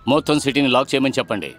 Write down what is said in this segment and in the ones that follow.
మొత్తం సిటీని లాక్ చేయమని చెప్పండి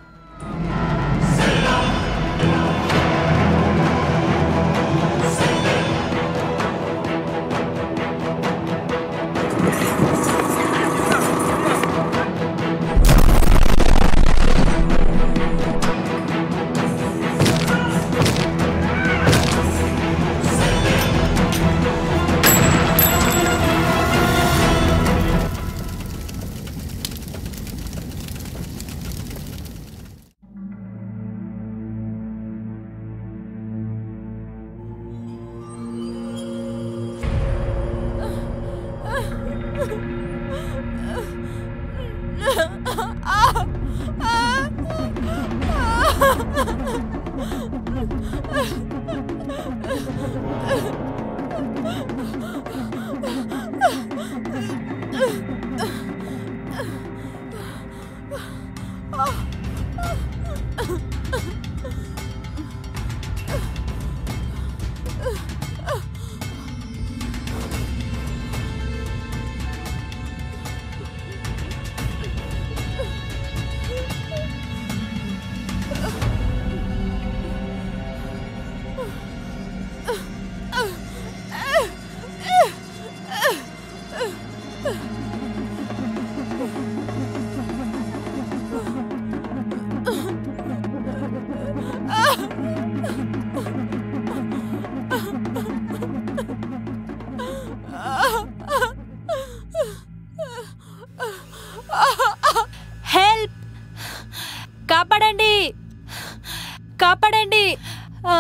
హెల్ప్ కాపాడండి కాపాడండి ఆ,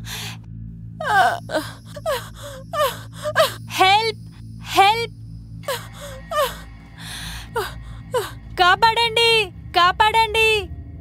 హెల్ప్ హెల్ప్ కాపాడండి కాపాడండి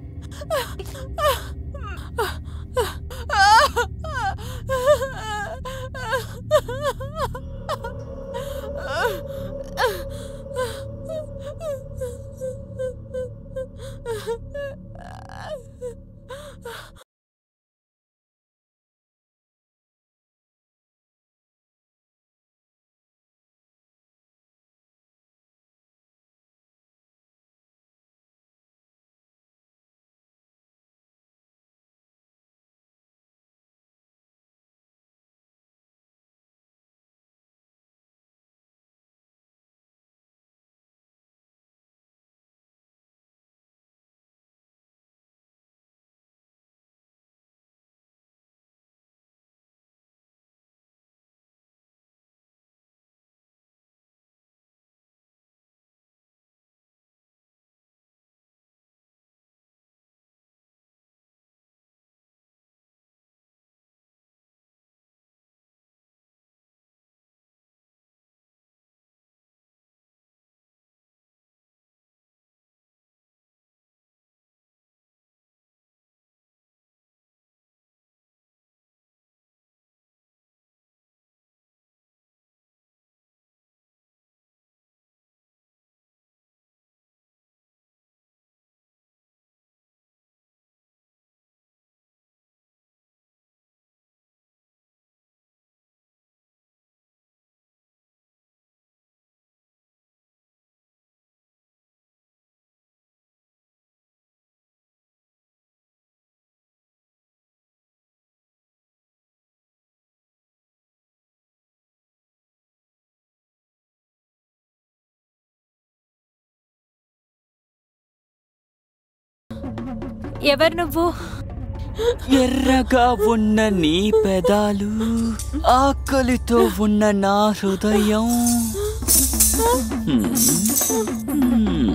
ఎవరు నువ్వు ఎర్రగా ఉన్న నీ పెదాలు ఆకలితో ఉన్న నా హృదయం హ్మ్.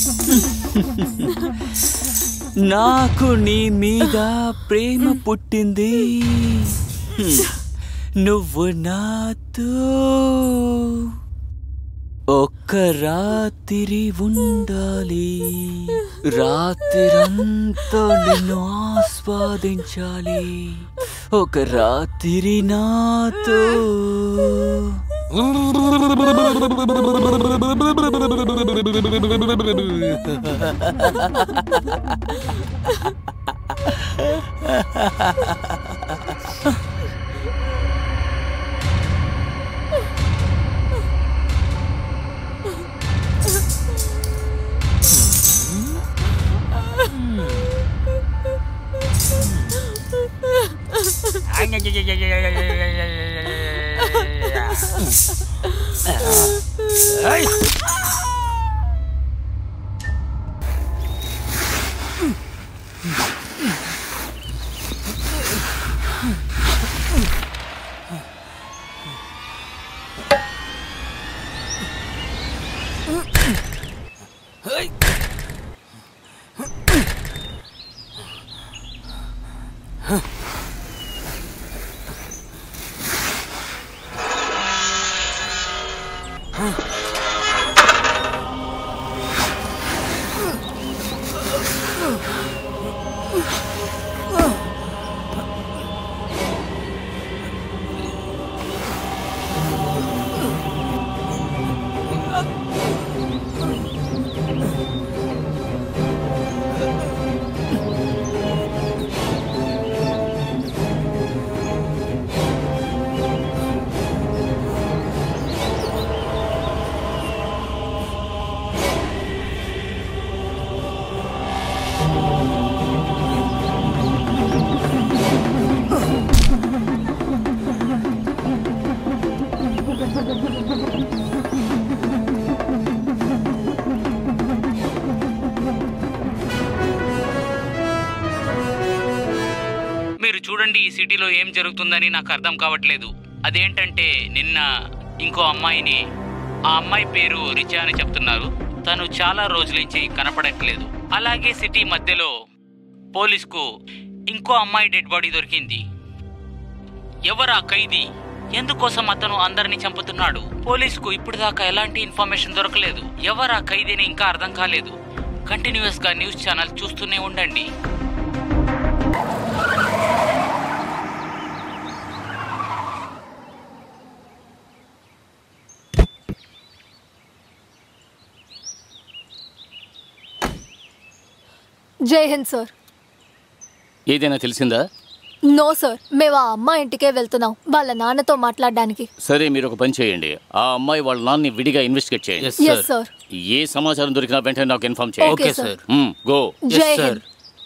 నాకు నీ మీద ప్రేమ పుట్టింది హ్మ్. నువ్వు నాతో ఒక్క రాత్రి ఉండాలి రాత్రంతా నిన్ను ఆస్వాదించాలి ఒక రాత్రి నాతో మీరు చూడండి ఈ సిటీలో ఏం జరుగుతుందని నాకు అర్థం కావట్లేదు అదేంటంటే నిన్న ఇంకో అమ్మాయిని ఆ అమ్మాయి పేరు రిచా అని చెప్తున్నారు తను చాలా రోజుల నుంచి కనపడట్లేదు అలాగే సిటీ మధ్యలో పోలీస్కు ఇంకో అమ్మాయి డెడ్ బాడీ దొరికింది ఎవరా ఖైదీ ఎందుకోసం అతను అందరిని చంపుతున్నాడు పోలీసుకు ఇప్పుడు దాకా ఎలాంటి ఇన్ఫర్మేషన్ దొరకలేదు ఎవరా ఖైదీని ఇంకా అర్థం కాలేదు కంటిన్యూస్ గా న్యూస్ ఛానల్ చూస్తూనే ఉండండి జై హింద్ సార్ ఏదైనా తెలిసిందా నో సార్ మేము ఆ అమ్మాయి ఇంటికే వెళ్తున్నాం వాళ్ళ నాన్నతో మాట్లాడడానికి సరే మీరు ఒక పని చేయండి ఆ అమ్మాయి వాళ్ళ నాన్నని విడిగా ఇన్వెస్టిగేట్ చేయండి ఎస్ సార్ ఏ సమాచారం దొరికినా వెంటనే నాకు ఇన్ఫార్మ్ చేయండి ఓకే సార్ మ్మ్, గో జై హింద్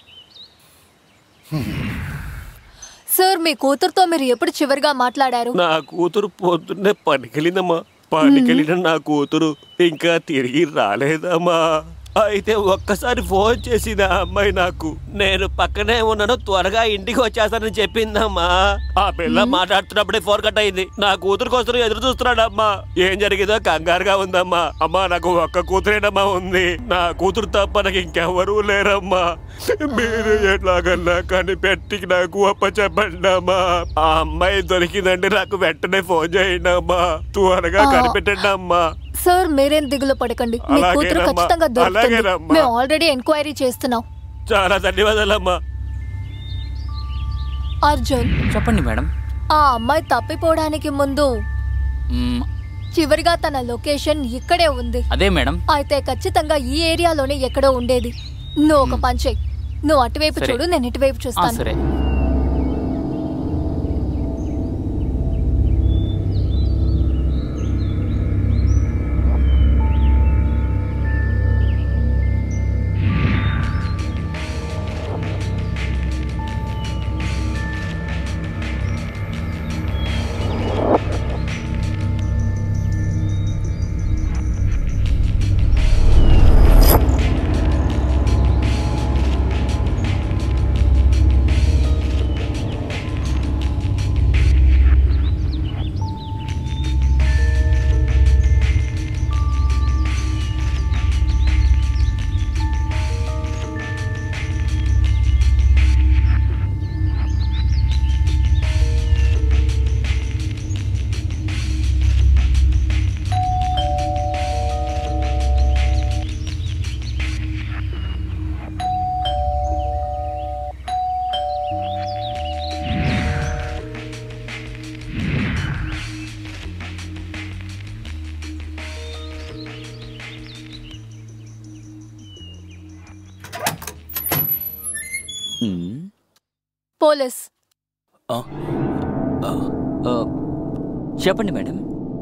సార్ మీ కూతురుతో మీరు ఎప్పుడు చివరిగా మాట్లాడారు నా కూతురు పొద్దున్నే పనికెళ్ళిందమ్మా పనికెళ్ళిన నా కూతురు ఇంకా తిరిగి రాలేదమ్మా అయితే ఒక్కసారి ఫోన్ చేసింది ఆ అమ్మాయి నాకు నేను పక్కనే ఉన్నాను త్వరగా ఇంటికి వచ్చేస్తానని చెప్పిందమ్మా ఆ పిల్ల మాట్లాడుతున్నప్పుడే ఫోన్ కట్ అయింది నా కూతురు కోసం ఎదురు చూస్తున్నాడమ్మా ఏం జరిగిందో కంగారుగా ఉందమ్మా అమ్మా నాకు ఒక్క కూతురేనమ్మా ఉంది నా కూతురు తప్ప నాకు ఇంకెవరూ లేరమ్మా మీరు ఎట్లాగన్నా కనిపెట్టి నాకు అప్ప చెప్పండి అమ్మా ఆ అమ్మాయి దొరికిందంటే నాకు వెంటనే ఫోన్ చేయండి అమ్మా త్వరగా ఆ. కనిపెట్టండి అమ్మా సార్ మీరేం దిగులు పడకండి మీ కూతురు అలాగేనమ్మా, ఖచ్చితంగా దొరుకుతుంది అలాగేనమ్మా. మేము ఆల్రెడీ ఎంక్వైరీ చేస్తున్నాం చాలా ధన్యవాదాలమ్మా అర్జున్ చెప్పండి మేడం ఆ అమ్మాయి తప్పిపోవడానికి ముందు చివరిగా తన లొకేషన్ ఇక్కడే ఉంది అదే మేడం అయితే ఖచ్చితంగా ఈ ఏరియాలోనే ఎక్కడో ఉండేది నువ్వు ఒక పని చెయ్యి నువ్వు అటువైపు సరే. చూడు నేను ఇటువైపు చూస్తాను సరే మ్మ్. పోలీస్ ఆ, ఆ, ఆ, చెప్పండి మేడం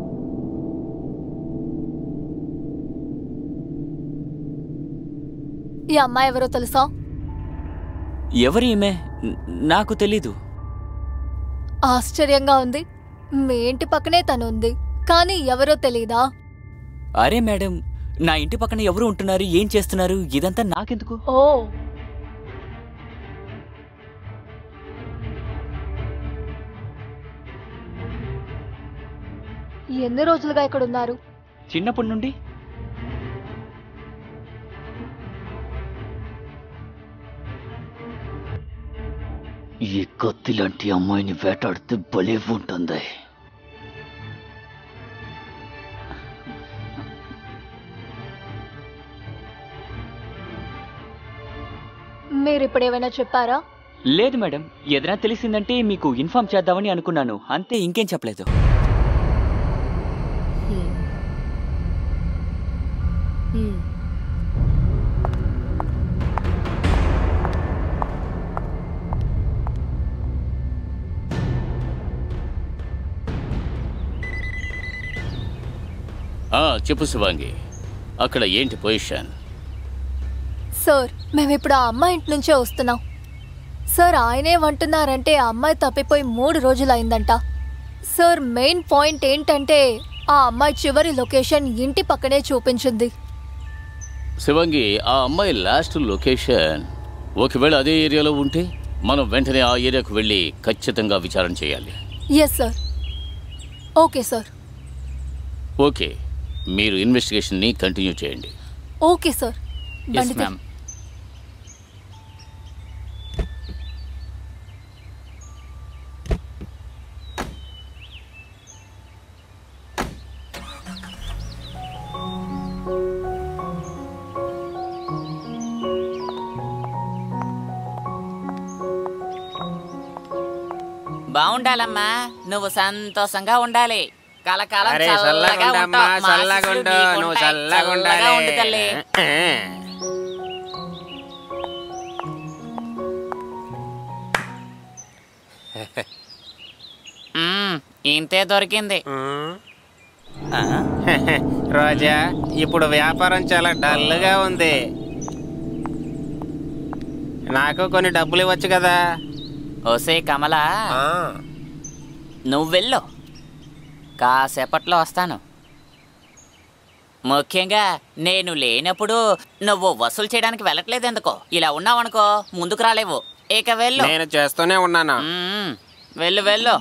ఈ అమ్మాయి ఎవరో తెలుసా ఎవరు ఈమె న- నాకు తెలీదు ఆశ్చర్యంగా ఉంది మీ ఇంటి పక్కనే తను ఉంది కానీ ఎవరో తెలీదా అరే మేడం నా ఇంటి పక్కన ఎవరు ఉంటున్నారు ఏం చేస్తున్నారు ఇదంతా నాకెందుకు ఓ ఎన్ని రోజులుగా ఇక్కడ ఉన్నారు చిన్నప్పటి నుండి ఈ కత్తి లాంటి అమ్మాయిని వేటాడితే భలే ఉంటుంది మీరు ఇప్పుడు ఏమైనా చెప్పారా లేదు మేడం ఏదైనా తెలిసిందంటే మీకు ఇన్ఫార్మ్ చేద్దామని అనుకున్నాను అంతే ఇంకేం చెప్పలేదు ఆ, చెప్పు శివాంగి అక్కడ ఏంటి పొజిషన్ సార్ మేము ఇప్పుడు ఆ అమ్మాయి ఇంటి నుంచే వస్తున్నాం సార్ ఆయనేమంటున్నారంటే ఆ అమ్మాయి తప్పిపోయి మూడు రోజులు అయిందంట సార్ మెయిన్ పాయింట్ ఏంటంటే ఆ అమ్మాయి చివరి లొకేషన్ ఇంటి పక్కనే చూపించింది శివాంగి ఆ అమ్మాయి లాస్ట్ లొకేషన్ ఒకవేళ అదే ఏరియాలో ఉంటే మనం వెంటనే ఆ ఏరియాకు వెళ్ళి ఖచ్చితంగా విచారణ చేయాలి yes sir okay sir okay మీరు ఇన్వెస్టిగేషన్ని కంటిన్యూ చేయండి ఓకే సార్ ఎస్ బండి తీ- మ్యామ్ బాగుండాలమ్మా నువ్వు సంతోషంగా ఉండాలి కలకాలం అరే చల్లగా చల్లగుండమ్మా ఉంటావు. మా చల్లగుండు ఆశీస్సులు నువ్వు నీకుంటాయి. చల్లగుండాలి చల్లగా ఉండు తల్లి మ్మ్, ఇంతే దొరికింది రోజా ఇప్పుడు వ్యాపారం చాలా డల్గా ఉంది నాకు కొన్ని డబ్బులు ఇవ్వచ్చు కదా ఓసే కమలా నువ్వు వెళ్ళు కాసేపట్లో వస్తాను ముఖ్యంగా నేను లేనప్పుడు నువ్వు వసూలు చేయడానికి వెళ్ళట్లేదు ఎందుకో ఇలా ఉన్నావనుకో ముందుకు రాలేవు ఇక వెళ్ళు నేను చేస్తూనే ఉన్నాను మ్మ్. వెళ్ళు వెళ్ళు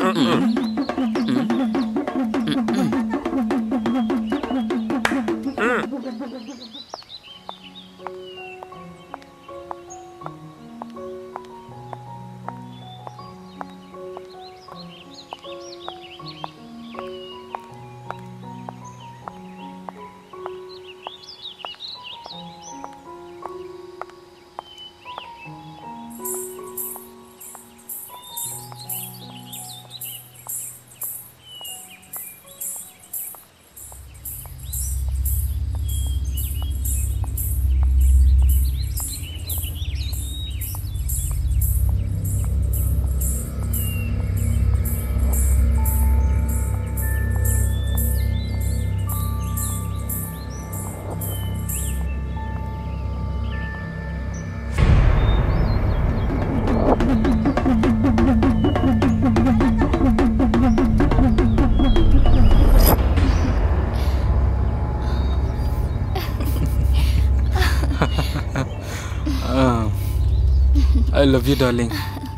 ఐ లవ్ యూ డార్లింగ్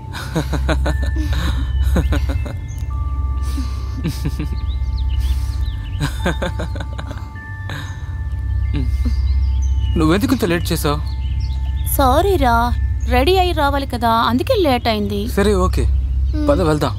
నువ్వెందుకు ఇంత లేట్ చేసావు సారీ రా రెడీ అయి రావాలి కదా అందుకే లేట్ అయింది సరే ఓకే పద వెళ్దాం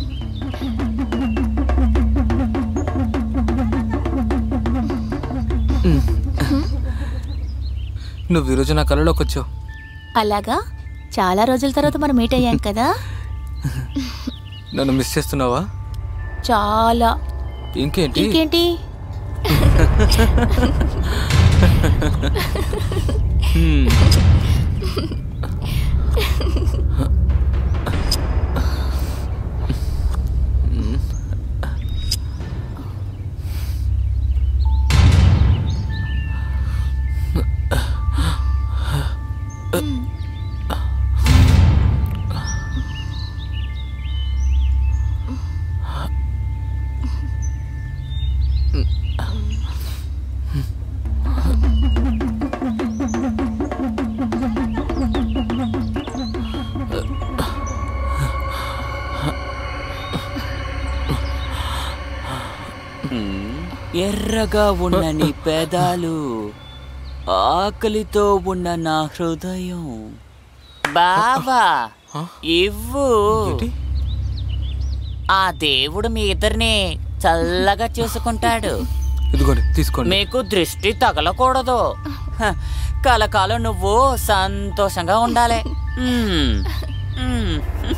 నువ్వు ఈరోజు నా కళ్ళలోకి వచ్చావు అలాగా చాలా రోజుల తర్వాత మనం మీట్ అయ్యాం కదా నన్ను మిస్ చేస్తున్నావా చాలా ఇంకేంటి ఇంకేంటి హ్మ్. ఎర్రగా ఉన్న నీ పెదాలు ఆకలితో ఉన్న నా హృదయం బావా ఇవ్వు ఆ దేవుడు మీ ఇద్దరిని చల్లగా చూసుకుంటాడు ఇదిగోండి తీసుకోండి మీకు దృష్టి తగలకూడదు హ, కలకాలం నువ్వు సంతోషంగా ఉండాలి మ్మ్. మ్మ్.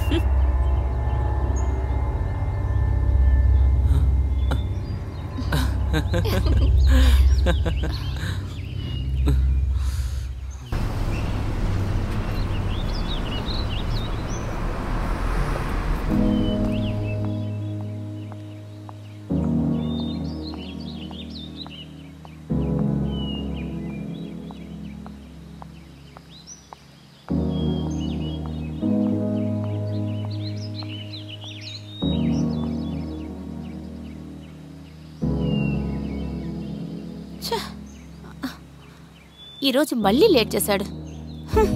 ఈరోజు మళ్ళీ లేట్ చేశాడు హ్మ్.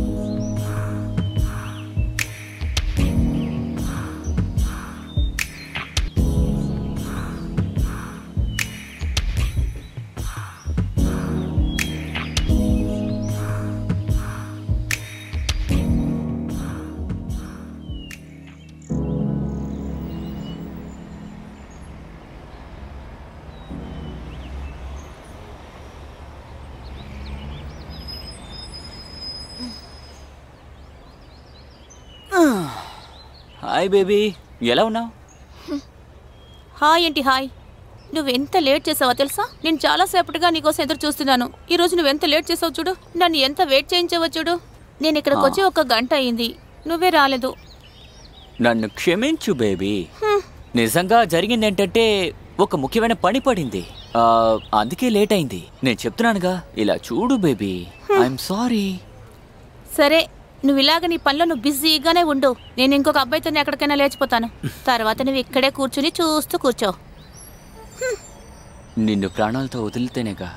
హాయ్ బేబీ ఎలా ఉన్నావు హాయ్ ఏంటి హాయ్ నువ్వెంత లేట్ చేసావో తెలుసా నేను చాలా సేపటిగా నీకోసం ఎదురు చూస్తున్నాను ఈ రోజు నువ్వెంత లేట్ చేసావు చూడు నన్ను ఎంత వెయిట్ చేయించావో చూడు నేను ఇక్కడికి వచ్చి ఒక గంట అయింది నువ్వే రాలేదు నన్ను క్షమించు బేబీ నిజంగా జరిగింది ఏంటంటే ఒక ముఖ్యమైన పని పడింది ఆ, అందుకే లేట్ అయింది నేను చెప్తున్నానుగా ఇలా చూడు బేబీ ఐఎమ్ సారీ సరే నువ్వు ఇలాగ నీ పనిలో నువ్వు బిజీగానే ఉండు నేను ఇంకొక అబ్బాయితో ఎక్కడికైనా లేచిపోతాను తర్వాత నువ్వు ఇక్కడే కూర్చుని చూస్తూ కూర్చో నిన్ను ప్రాణాలతో వదిలితేనేగా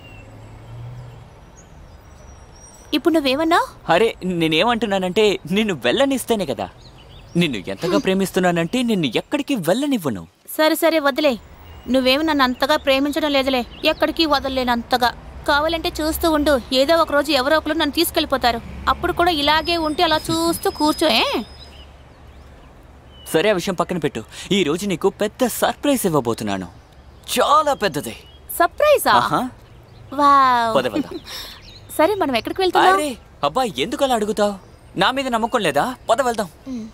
ఇప్పుడు నువ్వేమన్నా అరే నేనేమంటున్నానంటే నిన్ను వెళ్ళనిస్తేనే కదా నిన్ను ఎంతగా ప్రేమిస్తున్నానంటే నిన్ను ఎక్కడికి వెళ్ళనివ్వను సరే సరే వదిలే నువ్వేమి నన్ను అంతగా ప్రేమించడం లేదులే ఎక్కడికి వదలలేనంతగా కావాలంటే చూస్తూ ఉండు ఏదో ఒక రోజు ఎవరో ఒకరు నన్ను తీసుకెళ్ళిపోతారు అప్పుడు కూడా ఇలాగే ఉంటే అలా చూస్తూ కూర్చో ఏ సరే ఆ విషయం పక్కన పెట్టు ఈ రోజు నీకు పెద్ద సర్ప్రైజ్ ఇవ్వబోతున్నాను చాలా పెద్దది సర్ప్రైజా ఆహా. వావ్ పద వెళ్దాం. సరే మనం ఎక్కడికి వెళ్తున్నాం అరే అబ్బా ఎందుకు అలా అడుగుతావు నా మీద నమ్మకం లేదా పద వెళ్దాం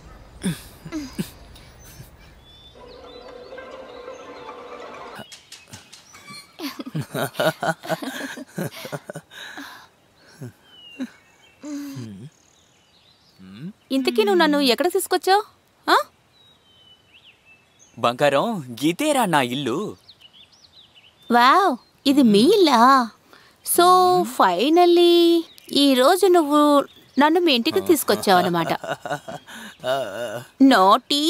ఇంతకీ నువ్వు నన్ను ఎక్కడ తీసుకొచ్చావు ఆ? బంగారం గీతేరా నా ఇల్లు వావ్ ఇది మీ ఇల్లా సో ఫైనల్లీ ఈ రోజు నువ్వు నన్ను మీ ఇంటికి తీసుకొచ్చావు అనమాట నోటీ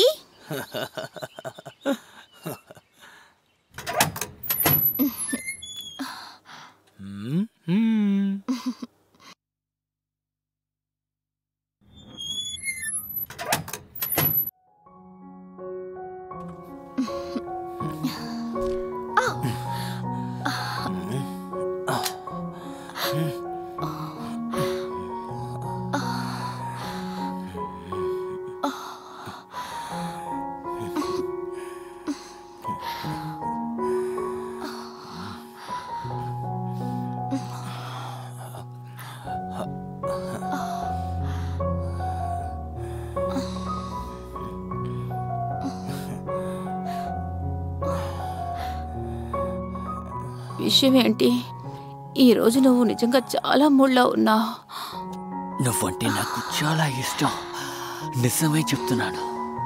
విషయం ఏంటి ఈ రోజు నువ్వు నిజంగా చాలా మూడ్లో ఉన్నావు నువ్వంటే నాకు చాలా ఇష్టం నిజమే చెప్తున్నాను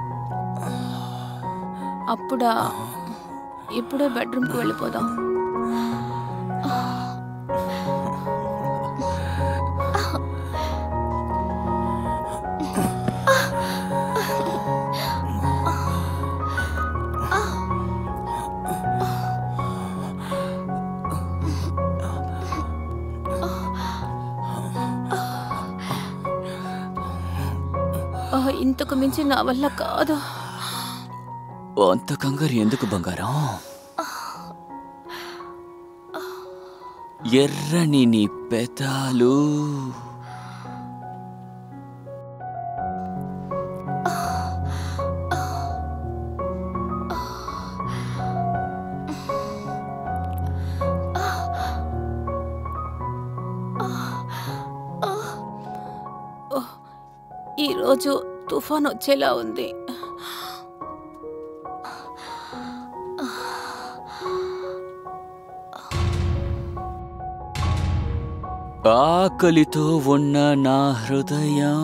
అప్పుడా ఇప్పుడే బెడ్రూమ్కి వెళ్ళిపోదాం ఇంతకు మించి నా వల్ల కాదు అంత కంగారు ఎందుకు బంగారం ఎర్రని నీ పెదాలు ఈరోజు తుఫాన్ వచ్చేలా ఉంది ఆకలితో ఉన్న నా హృదయం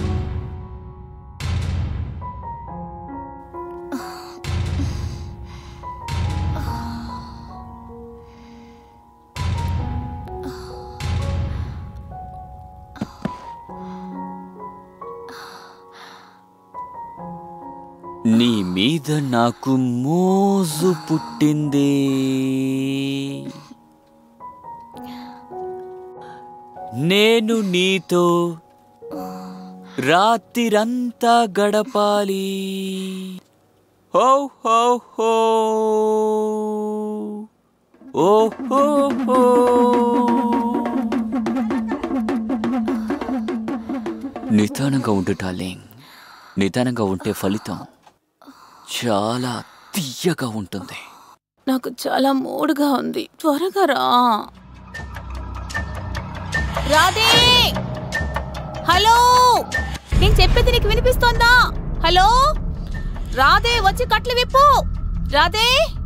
నీ మీద నాకు మోజు పుట్టింది నేను నీతో రాత్రిరంతా గడపాలి హో హో హో ఓ హో హో నిదానంగా ఉండు డార్లింగ్ నిదానంగా ఉంటే ఫలితం చాలా తీయగా ఉంటుంది నాకు చాలా మూడుగా ఉంది త్వరగా రా రాధే హలో నేను చెప్పేది నీకు వినిపిస్తోందా హలో రాధే వచ్చి కట్లు విప్పు రాధే